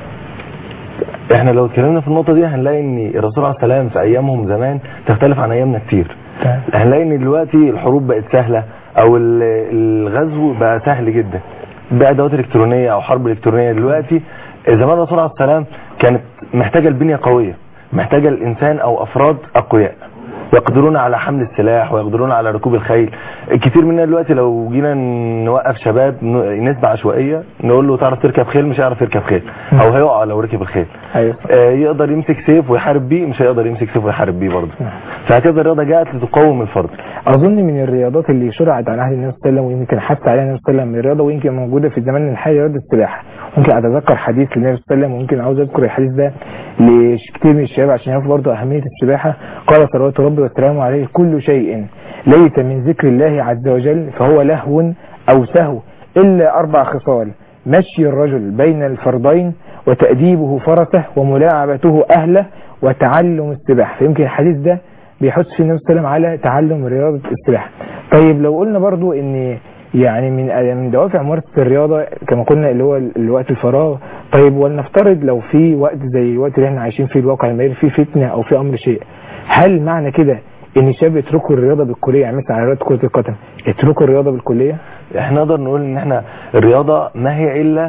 احنا لو اتكلمنا في النقطة دي هنلاقي ان الرسول عليه السلام في ايامهم زمان تختلف عن ايامنا كتير هنلاقي ان دلوقتي الحروب بقت سهلة او ال- الغزو بقى سهل جدا بأدوات إلكترونية أو حرب إلكترونية دلوقتي زمان الرسول عليه السلام كانت محتاجة البنية قوية محتاجة الإنسان أو أفراد أقوياء يقدرون على حمل السلاح ويقدرون على ركوب الخيل كتير مننا دلوقتي لو جينا نوقف شباب ن- نسبة عشوائية نقول له تعرف تركب خيل مش هيعرف يركب خيل او هيقع لو ركب الخيل أيوة. آه، يقدر يمسك سيف ويحارب بيه مش هيقدر يمسك سيف ويحارب بيه برضه فهكذا الرياضة جاءت لتقوم الفرد اظن من الرياضات اللي شرعت على عهد النبي صلى الله عليه وسلم ويمكن حتى عليها النبي صلى الله عليه وسلم من الرياضه ويمكن موجوده في الزمان الحالي رياضه السباحه ممكن اتذكر حديث للنبي صلى الله عليه وسلم ويمكن عاوز اذكر الحديث ده لكثير من الشباب عشان يعرفوا برضه اهميه السباحه قال صلوات ربي والسلام عليه كل شيء ليس من ذكر الله عز وجل فهو لهو او سهو الا اربع خصال مشي الرجل بين الفرضين وتأديبه فرسه وملاعبته أهله وتعلم السباحة فيمكن الحديث ده بيحث في النبي صلى الله عليه وسلم على تعلم رياضة السباحة طيب لو قلنا برضو ان يعني من من دوافع ممارسة الرياضة كما قلنا اللي هو الوقت الفراغ طيب ولنفترض لو في وقت زي الوقت اللي احنا عايشين فيه الواقع المائي فيه فتنة او في امر شيء هل معنى كده ان الشباب يتركوا الرياضة بالكلية يعني مثلا على رياضة كرة القدم يتركوا الرياضة بالكلية احنا نقدر نقول ان احنا الرياضة ما هي الا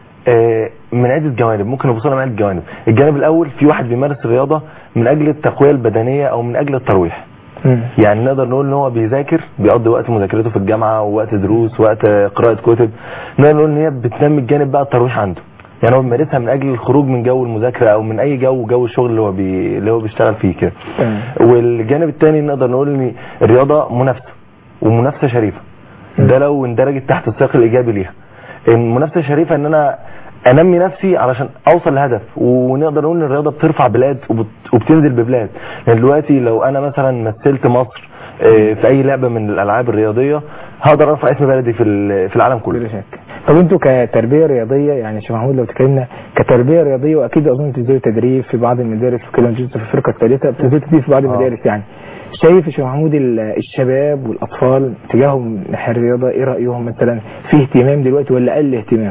آه، من عدة جوانب ممكن نبصلها من عدة جوانب الجانب الاول في واحد بيمارس الرياضة من اجل التقوية البدنية او من اجل الترويح مم. يعني نقدر نقول ان هو بيذاكر بيقضي وقت مذاكرته في الجامعة ووقت دروس وقت قراءة كتب نقدر نقول ان هي بتنمي الجانب بقى الترويح عنده يعني هو بيمارسها من اجل الخروج من جو المذاكرة او من اي جو جو الشغل اللي هو بي... اللي هو بيشتغل فيه كده تمام. والجانب الثاني نقدر نقول ان الرياضة منافسة ومنافسة شريفة ده لو اندرجت تحت السياق الايجابي ليها المنافسة شريفة ان انا انمي نفسي علشان اوصل لهدف ونقدر نقول ان الرياضة بترفع بلاد وبت- وبتنزل ببلاد يعني دلوقتي لو انا مثلا مثلت مصر آه، في اي لعبة من الالعاب الرياضية هقدر ارفع اسم بلدي في ال- في العالم بلا كله شك طب انتوا كتربيه رياضيه يعني شيخ محمود لو تكلمنا كتربيه رياضيه واكيد اظن بتنزلوا تدريب في بعض المدارس وكده انتوا في الفرقه الثالثه بتنزلوا تدريب في بعض آه. المدارس يعني شايف يا شيخ محمود ال- الشباب والاطفال تجاههم ناحيه الرياضه ايه رايهم مثلا في اهتمام دلوقتي ولا قل اهتمام؟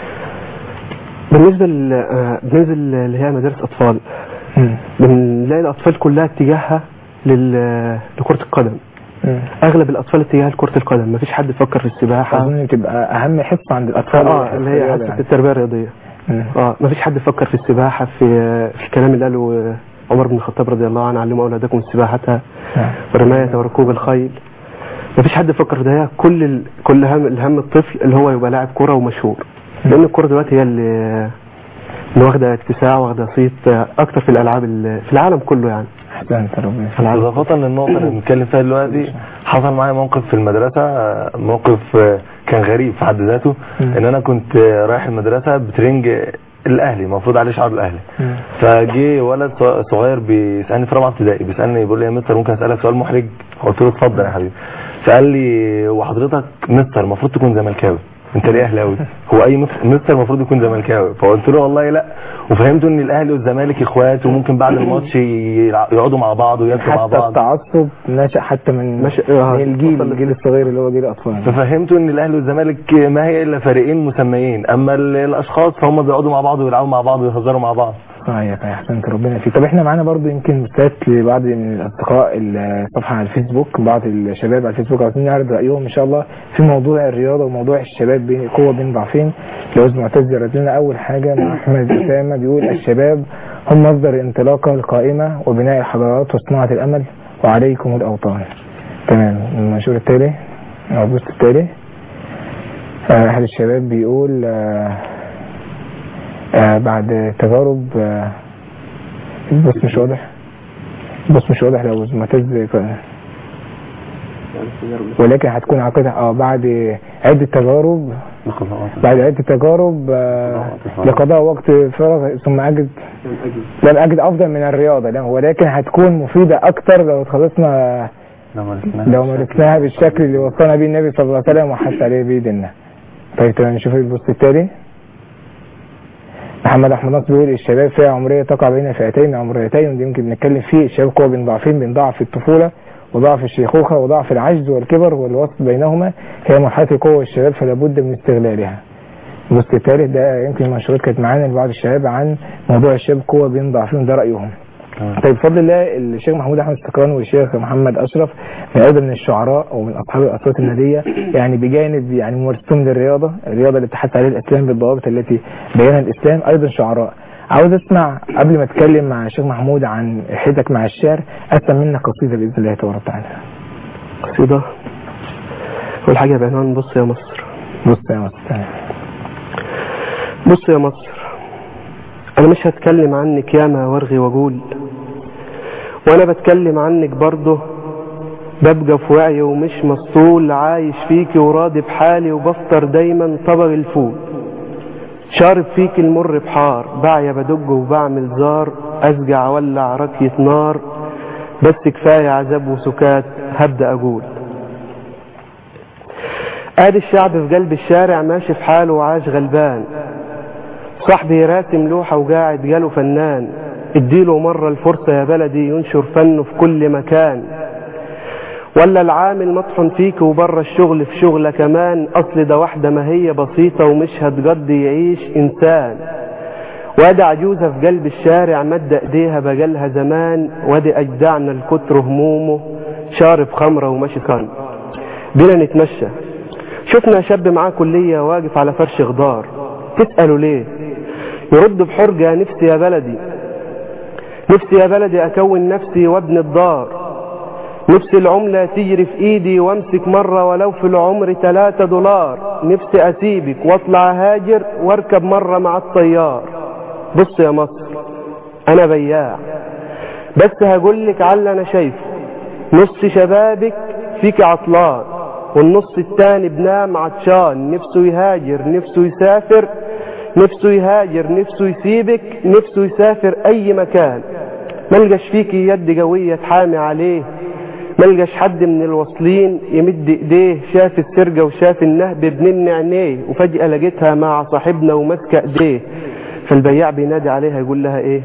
بالنسبة ل- آه، بالنسبة اللي هي مدارس أطفال مم. بنلاقي الأطفال كلها اتجاهها لل- لكرة القدم مم. أغلب الأطفال اتجاه لكرة القدم مفيش حد يفكر في السباحة اظن بتبقى اهم حصه عند الاطفال اه اللي هي الرياضة حصة يعني. التربية الرياضية مم. اه مفيش حد يفكر في السباحة في في الكلام اللي قاله آه، عمر بن الخطاب رضي الله عنه علموا أولادكم السباحة نعم. ورماية وركوب الخيل مفيش حد يفكر في ده هي كل ال... كل هم الهم الطفل اللي هو يبقى لاعب كرة ومشهور لأن الكرة دلوقتي هي اللي اللي واخدة اتساع واخدة صيت آه، أكتر في الألعاب ال- في العالم كله يعني احسنت ربنا إضافة للنقطة اللي بنتكلم فيها دلوقتي حصل معايا موقف في المدرسة آه، موقف آه، كان غريب في حد ذاته مم. إن أنا كنت آه، رايح المدرسة بترنج الأهلي المفروض عليه شعار الأهلي مم. فجه ولد ص- صغير بيسالني في رابعه ابتدائي بيسالني بيقول لي يا مستر ممكن اسالك سؤال محرج قلت له اتفضل يا حبيبي فقال لي وحضرتك مستر المفروض تكون زملكاوي انت ليه اهلاوي هو اي مس- مستر المفروض يكون زملكاوي فقلت له والله لا وفهمته ان الاهلي والزمالك اخوات وممكن بعد الماتش يلع- يقعدوا مع بعض وياكلوا مع حتى بعض التعصب نشأ حتى من نشأ- آه، من الجيل وصل الجيل الصغير اللي هو جيل الاطفال ففهمته ان الاهلي والزمالك ما هي الا فريقين مسميين اما ال- الاشخاص فهم بيقعدوا مع بعض ويلعبوا مع بعض ويهزروا مع بعض صحيح صحيح احسنت ربنا فيك طب احنا معانا برضو يمكن مثات لبعض من الاصدقاء الصفحه على الفيسبوك بعض الشباب على الفيسبوك عاوزين نعرض رايهم ان شاء الله في موضوع الرياضه وموضوع الشباب بين قوه بين ضعفين لو معتز يرد لنا اول حاجه مع احمد اسامه بيقول الشباب هم مصدر الانطلاقه القائمه وبناء الحضارات وصناعه الامل وعليكم الاوطان تمام المنشور التالي او البوست التالي آه، احد الشباب بيقول آه آه بعد تجارب آه البوست مش واضح البوست مش واضح لو معتز ولكن هتكون عقيدة اه بعد عدة تجارب بعد عدة تجارب آه لقضاء وقت فراغ ثم أجد لم أجد أفضل من الرياضة لا، ولكن هتكون مفيدة أكتر لو اتخلصنا لو مارسناها بالشكل اللي وصلنا بيه النبي صلى الله عليه وسلم وحث عليه بيه ديننا طيب تمام نشوف البوست التالي محمد احمد نصر بيقول الشباب فئه عمريه تقع بين فئتين عمريتين ودي يمكن بنتكلم فيه الشباب قوه بين ضعفين بين ضعف الطفوله وضعف الشيخوخه وضعف العجز والكبر والوسط بينهما هي مرحله القوه والشباب فلا بد من استغلالها البوست الثالث ده يمكن منشورات كانت معانا لبعض الشباب عن موضوع الشباب قوه بين ضعفين ده رايهم طيب بفضل الله الشيخ محمود احمد السكران والشيخ محمد اشرف من ايضا من الشعراء ومن اصحاب الاصوات الناديه يعني بجانب يعني ممارستهم للرياضه الرياضه اللي اتحدث عليها الاسلام بالضوابط التي بينها الاسلام ايضا شعراء عاوز اسمع قبل ما اتكلم مع الشيخ محمود عن حياتك مع الشعر اسمع منك قصيده باذن الله تبارك وتعالى قصيدة أول حاجة بعنوان بص يا مصر بص يا مصر بص يا مصر أنا مش هتكلم عنك ياما وارغي واقول وأنا بتكلم عنك برضه ببقى في وعي ومش مسطول عايش فيكي وراضي بحالي وبفطر دايما طبق الفول شارب فيك المر بحار بعيا بدج وبعمل زار أسجع ولع ركية نار بس كفاية عذاب وسكات هبدأ أقول ادي الشعب في قلب الشارع ماشي في حاله وعاش غلبان صاحبي راسم لوحة وقاعد جاله فنان اديله مرة الفرصة يا بلدي ينشر فنه في كل مكان ولا العامل مطحن فيك وبره الشغل في شغلة كمان اصل ده واحدة ما هي بسيطة ومش هتقضي يعيش انسان وادي عجوزة في قلب الشارع مد ايديها بقالها زمان وادي اجدعنا الكتر همومه شارب خمرة وماشي كان بينا نتمشى شفنا شاب معاه كلية واقف على فرش غدار تسأله ليه يرد بحرجة نفسي يا بلدي نفسي يا بلدي أكون نفسي وابن الدار نفسي العملة تجري في ايدي وامسك مرة ولو في العمر تلاتة دولار نفسي اسيبك واطلع هاجر واركب مرة مع الطيار بص يا مصر انا بياع بس هقولك على اللي انا شايفه نص شبابك فيك عطلان والنص التاني بنام عطشان نفسه يهاجر نفسه يسافر نفسه يهاجر نفسه يسيبك نفسه يسافر اي مكان ملقاش فيكي يد قوية تحامي عليه ملقاش حد من الواصلين يمد ايديه شاف السرقة وشاف النهب بنن عينيه وفجأة لقيتها مع صاحبنا وماسكة ايديه فالبياع بينادي عليها يقول لها ايه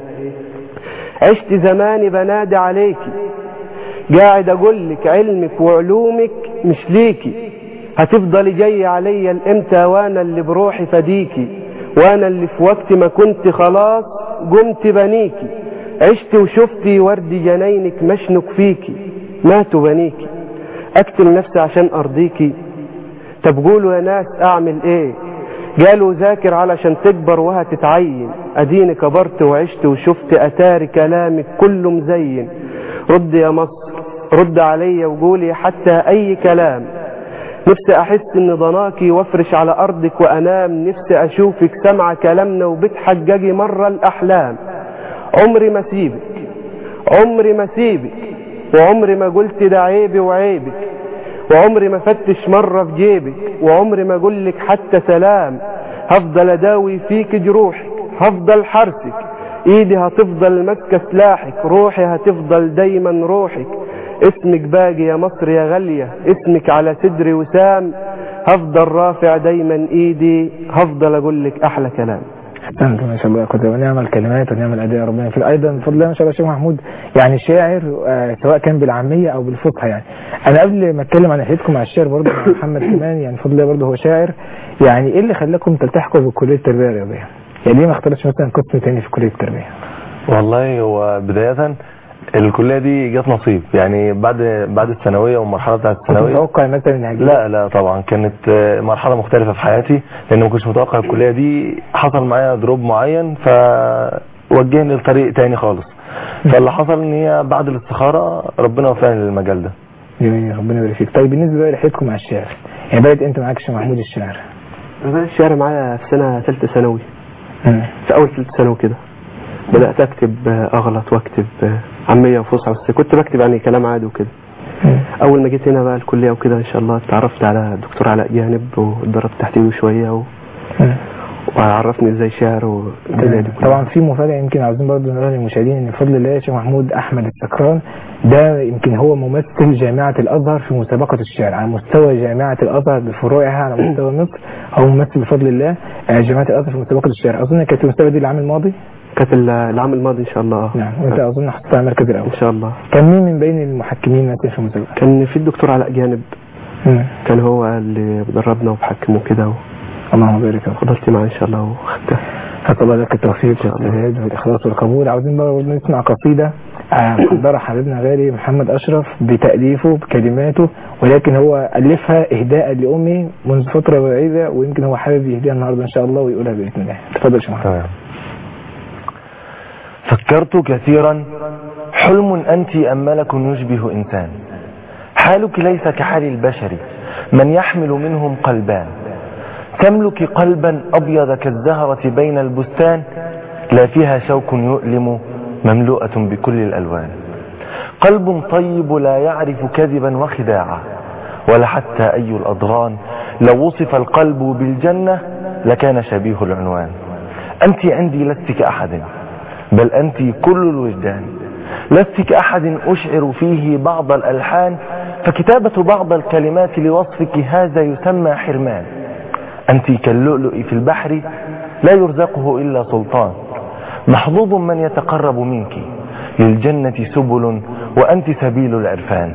عشت زماني بنادي عليكي قاعد اقول لك علمك وعلومك مش ليكي هتفضلي جاي عليا الامتى وانا اللي بروحي فديكي وانا اللي في وقت ما كنت خلاص قمت بنيكي عشت وشفتي ورد جناينك مشنك فيكي ماتوا بنيكي اقتل نفسي عشان ارضيكي طب قولوا يا ناس اعمل ايه قالوا ذاكر علشان تكبر وهتتعين اديني كبرت وعشت وشفت اتاري كلامك كله مزين رد يا مصر رد عليا وقولي حتى اي كلام نفسي احس ان ضناكي وافرش على ارضك وانام نفسي اشوفك سمع كلامنا وبتحججي مرة الاحلام عمري ما سيبك عمري ما سيبك وعمري ما قلت ده عيبي وعيبك وعمري ما فتش مرة في جيبك وعمري ما اقول لك حتى سلام هفضل اداوي فيك جروحك هفضل حرسك ايدي هتفضل ماسكه سلاحك روحي هتفضل دايما روحك اسمك باقي يا مصر يا غالية اسمك على صدري وسام هفضل رافع دايما ايدي هفضل اقول لك احلى كلام احسنت ما شاء الله كنت ونعم الكلمات ونعم الاداء ربنا في ايضا بفضل الله ما شاء الله الشيخ محمود يعني شاعر آه، سواء كان بالعاميه او بالفصحى يعني انا قبل ما اتكلم عن حياتكم مع الشعر برضه مع محمد كمان يعني بفضل الله برضه هو شاعر يعني ايه اللي خلاكم تلتحقوا بكليه التربيه الرياضيه؟ يعني ليه ما اخترتش مثلا قسم تاني في كليه التربيه؟ والله هو بداية الكلية دي جت نصيب يعني بعد بعد الثانوية والمرحلة بتاعت كنت الثانوية متوقع مثلا ان هجيب لا لا طبعا كانت آه، مرحلة مختلفة في حياتي لان ما كنتش متوقع الكلية دي حصل معايا دروب معين فوجهني لطريق تاني خالص فاللي حصل ان هي بعد الاستخارة ربنا وفقني للمجال ده جميل ربنا يبارك فيك طيب بالنسبه بقى لحياتكم مع الشعر يعني بدات انت معاك الشيخ محمود الشعر انا بدأت الشعر معايا في سنة ثالثة ثانوي مم. في اول ثالثة ثانوي كده بدأت اكتب آه، اغلط واكتب آه، عامية وفصحى بس كنت بكتب يعني كلام عادي وكده مم. اول ما جيت هنا بقى الكلية وكده ان شاء الله اتعرفت على الدكتور علاء جانب واتدربت تحت ايده شوية و... مم. وعرفني ازاي شعر والدنيا دي كلها. طبعا في مفاجأة يمكن عاوزين برضه نقولها للمشاهدين ان بفضل الله الشيخ محمود احمد السكران ده يمكن هو ممثل جامعة الازهر في مسابقة الشعر على مستوى جامعة الازهر بفروعها على مستوى مصر هو ممثل بفضل الله آه، جامعة الازهر في مسابقة الشعر اظن كانت المسابقة دي العام الماضي كانت ال- العام الماضي ان شاء الله نعم وانت اظن حصلت على المركز الاول ان شاء الله كان مين من بين المحكمين مثلا في المسابقة؟ كان في الدكتور علاء جانب مم. كان هو اللي بدربنا وبحكم وكده اللهم بارك فيك وفضلت معاه ان شاء الله وخدتها حتى الله لك التوفيق والسداد والإخلاص والقبول عاوزين برضه نسمع قصيدة آه، محضرها حبيبنا غالي محمد أشرف بتأليفه بكلماته ولكن هو ألفها إهداء لأمي منذ فترة بعيدة ويمكن هو حابب يهديها النهاردة إن شاء الله ويقولها بإذن الله تفضل يا شيخ محمد تمام فكرت كثيرا حلم أنت أم ملك يشبه إنسان حالك ليس كحال البشر من يحمل منهم قلبان تملك قلبا أبيض كالزهرة بين البستان لا فيها شوك يؤلم مملوءة بكل الألوان قلب طيب لا يعرف كذبا وخداعا ولا حتى أي الأضغان لو وصف القلب بالجنة لكان شبيه العنوان أنت عندي لست كأحد بل أنت كل الوجدان لست كأحد أشعر فيه بعض الألحان فكتابة بعض الكلمات لوصفك هذا يسمى حرمان أنت كاللؤلؤ في البحر لا يرزقه إلا سلطان محظوظ من يتقرب منك للجنة سبل وأنت سبيل العرفان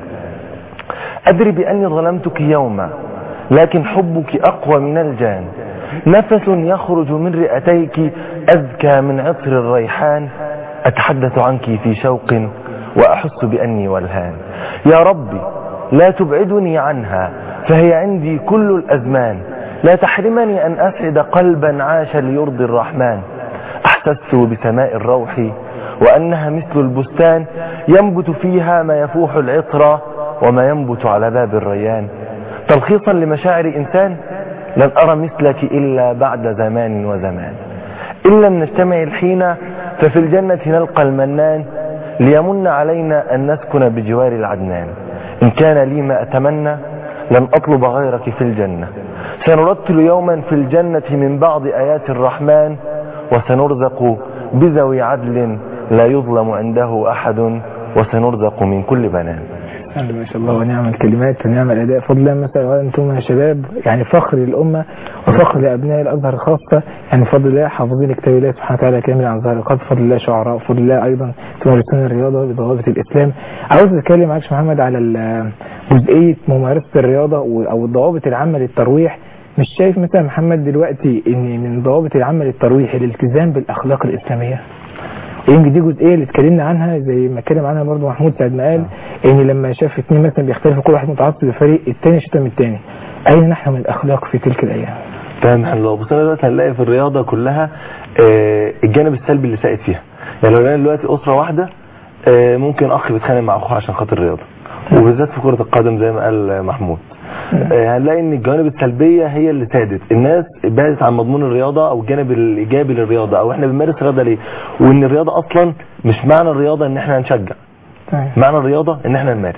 أدري بأني ظلمتك يوما لكن حبك أقوى من الجان نفس يخرج من رئتيك أذكى من عطر الريحان أتحدث عنك في شوق وأحس بأني والهان يا ربي لا تبعدني عنها فهي عندي كل الأزمان لا تحرمني أن أسعد قلبا عاش ليرضي الرحمن أحسست بسماء الروح وأنها مثل البستان ينبت فيها ما يفوح العطر وما ينبت على باب الريان تلخيصا لمشاعر إنسان لن أرى مثلك إلا بعد زمان وزمان إن لم نجتمع الحين ففي الجنة نلقى المنان ليمن علينا أن نسكن بجوار العدنان إن كان لي ما أتمنى لن أطلب غيرك في الجنة سنرتل يوما في الجنة من بعض آيات الرحمن وسنرزق بذوي عدل لا يظلم عنده أحد وسنرزق من كل بنان ما شاء الله ونعم الكلمات ونعم الأداء فضلا مثلا وأنتم يا شباب يعني فخر للأمة وفخر لأبناء الأزهر خاصة يعني بفضل الله حافظين كتاب الله سبحانه وتعالى كامل عن ظهر القلب بفضل الله شعراء بفضل الله أيضا تمارسون الرياضة بضوابط الإسلام عاوز أتكلم معاك يا محمد على ال- جزئية ممارسة الرياضة و- أو الضوابط العامة للترويح مش شايف مثلا محمد دلوقتي ان من ضوابط العمل الترويحي الالتزام بالاخلاق الاسلاميه يمكن دي جزئيه اللي اتكلمنا عنها زي ما اتكلم عنها برضو محمود سعد ما قال ان لما شاف اثنين مثلا بيختلفوا كل واحد متعصب لفريق الثاني شتم الثاني اين نحن من الاخلاق في تلك الايام تمام احنا لو بصينا دلوقتي هنلاقي في الرياضه كلها آه، الجانب السلبي اللي سائد فيها يعني لو لقينا دلوقتي اسره واحده آه، ممكن اخ بيتخانق مع اخوه عشان خاطر الرياضه وبالذات في كرة القدم زي ما قال محمود آه، هنلاقي ان الجوانب السلبية هي اللي سادت الناس بعدت عن مضمون الرياضة او الجانب الايجابي للرياضة او احنا بنمارس رياضة ليه وان الرياضة اصلا مش معنى الرياضة ان احنا نشجع تمام. معنى الرياضة ان احنا نمارس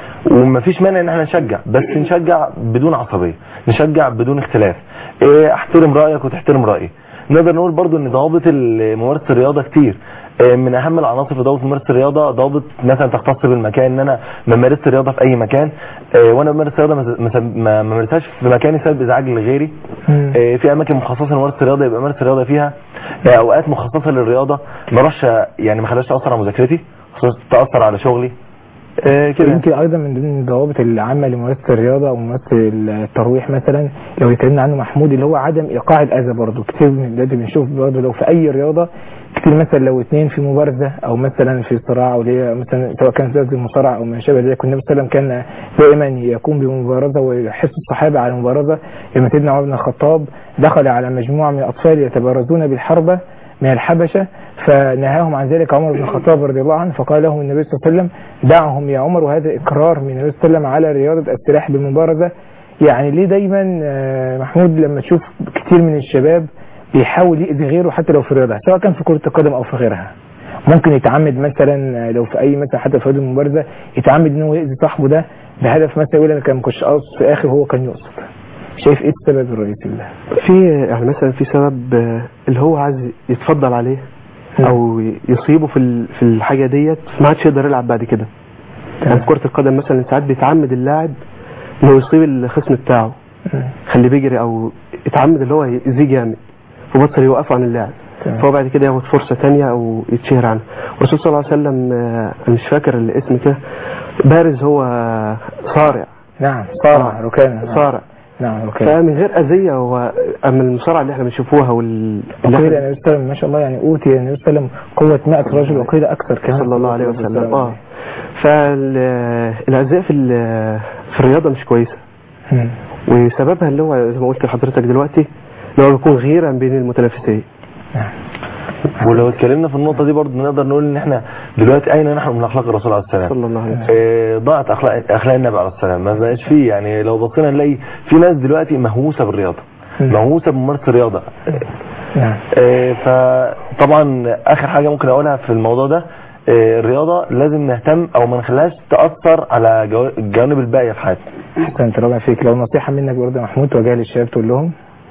ومفيش مانع ان احنا نشجع بس نشجع بدون عصبية نشجع بدون اختلاف إيه، احترم رأيك وتحترم رأيي نقدر نقول برضو ان ضوابط ال- ممارسة الرياضة كتير إيه، من اهم العناصر في ضوابط ممارسة الرياضة ضوابط مثلا تختص بالمكان ان انا ما مارست الرياضة في اي مكان إيه، وانا بمارس الرياضة ما- ما ما ما مارسهاش في مكان يسبب ازعاج لغيري مم. إيه، في اماكن مخصصه لممارسه الرياضه يبقى امارس الرياضه فيها إيه، اوقات مخصصه للرياضه ما اروحش يعني ما خلاش تاثر على مذاكرتي خصوصا تاثر على شغلي إيه، كده يمكن ايضا من ضمن الضوابط العامه لممارسه الرياضه او ممارسه الترويح مثلا لو اتكلمنا عنه محمود اللي هو عدم ايقاع الاذى برضه كتير من دلوقتي بنشوف برضه لو في اي رياضه كتير مثلا لو اثنين في مبارزه او مثلا في صراع او اللي هي مثلا سواء كان زي المصارعه او ما شابه ذلك والنبي صلى الله عليه وسلم كان دائما يقوم بمبارزه ويحث الصحابه على المبارزه لما سيدنا عمر بن الخطاب دخل على مجموعه من الاطفال يتبارزون بالحربه من الحبشة فنهاهم عن ذلك عمر بن الخطاب رضي الله عنه فقال لهم النبي صلى الله عليه وسلم دعهم يا عمر وهذا إقرار من النبي صلى الله عليه وسلم على رياضة السلاح بالمبارزة يعني ليه دايما آه، محمود لما تشوف كتير من الشباب بيحاول يأذي غيره حتى لو في الرياضة سواء كان في كرة القدم أو في غيرها ممكن يتعمد مثلا آه، لو في أي مثلا حتى في رياضة المبارزة يتعمد إن هو يأذي صاحبه ده بهدف مثلا يقول أنا كان ما كنتش قاصد في آخر وهو كان يقصد شايف إيه السبب الرئيسي له؟ في يعني مثلا في سبب آه، اللي هو عايز يتفضل عليه او يصيبه في ال- في الحاجه ديت ما عادش يقدر يلعب بعد كده يعني في كره القدم مثلا ساعات بيتعمد اللاعب انه يصيب الخصم بتاعه خليه بيجري او يتعمد اللي هو يأذيه جامد وبطل يوقفه عن اللعب تمام. فهو بعد كده ياخد فرصه تانية او يتشهر عنه الرسول صلى الله عليه وسلم آه، انا مش فاكر الاسم كده بارز هو صارع نعم صارع آه. ركانة نعم. صارع نعم ركانة فمن غير اذيه هو اما المصارعه اللي احنا بنشوفوها وال اللي وقيل إحنا- النبي صلى الله عليه وسلم ما شاء الله يعني اوتي النبي صلى الله عليه وسلم قوة 100 رجل وقيل اكثر كمان صلى الله عليه وسلم اه فالاعزاء في ال- في الرياضه مش كويسه مم. وسببها اللي هو زي ما قلت لحضرتك دلوقتي اللي هو بيكون غيرا بين المتنافسين نعم ولو اتكلمنا في النقطه دي برضه نقدر نقول ان احنا دلوقتي اين نحن من اخلاق الرسول عليه السلام صلى الله عليه وسلم إيه، ضاعت اخلاق اخلاق النبي عليه السلام ما بقاش فيه يعني لو بصينا نلاقي في ناس دلوقتي مهووسه بالرياضه مم. مهووسه بممارسه الرياضه نعم إيه، فطبعا اخر حاجه ممكن اقولها في الموضوع ده إيه، الرياضه لازم نهتم او ما نخليهاش تاثر على جو- الجوانب الباقيه في حياتنا احسنت رابع فيك لو نصيحة منك برضه يا محمود توجهها للشباب تقول لهم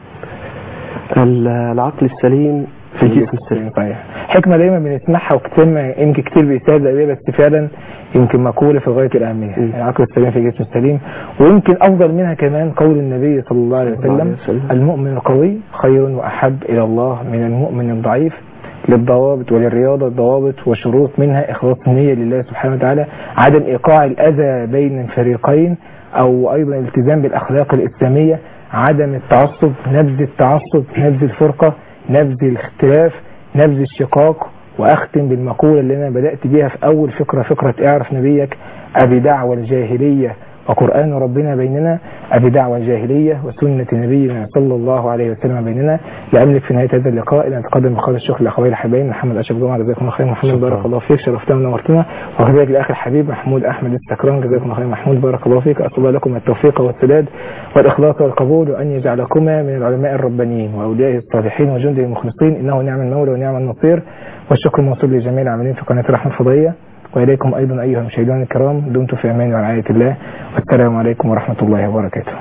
ال- العقل السليم في الجسم السليم صحيح حكمة دايما بنسمعها وكتير ما- يمكن كتير بيستهزأ بيها بس فعلا يمكن مقولة في غاية الأهمية مم. العقل السليم في الجسم السليم ويمكن أفضل منها كمان قول النبي صلى الله عليه صلى الله عليه وسلم وسلم. المؤمن القوي خير وأحب إلى الله من المؤمن الضعيف للضوابط وللرياضة ضوابط وشروط منها إخلاص النية لله سبحانه وتعالى عدم إيقاع الأذى بين الفريقين أو أيضا الالتزام بالأخلاق الإسلامية عدم التعصب نبذ التعصب نبذ الفرقة نبذ الاختلاف نبذ الشقاق وأختم بالمقولة اللي أنا بدأت بيها في أول فكرة فكرة اعرف نبيك أبي دعوة الجاهلية وقرآن ربنا بيننا أبي دعوة الجاهلية وسنة نبينا صلى الله عليه وسلم بيننا لأملك في نهاية هذا اللقاء إلى أن أتقدم بخالص الشكر لأخوي الحبايب محمد أشرف جمعة جزاكم الله خير محمد بارك الله فيك شرفتنا ونورتنا وكذلك الأخ الحبيب محمود أحمد السكران جزاكم الله خير محمود بارك الله فيك أسأل الله لكم التوفيق والسداد والإخلاص والقبول وأن يجعلكما من العلماء الربانيين وأوليائه الصالحين وجنده المخلصين إنه نعم المولى ونعم النصير والشكر موصول لجميع العاملين في قناة الرحمة الفضائية وإليكم أيضا أيها المشاهدون الكرام دمتم في أمان ورعاية الله والسلام عليكم ورحمة الله وبركاته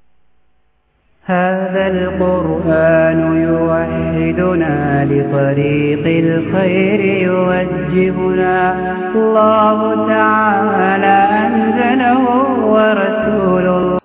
هذا القرآن يوحدنا لطريق الخير يوجهنا الله تعالى أنزله ورسول الله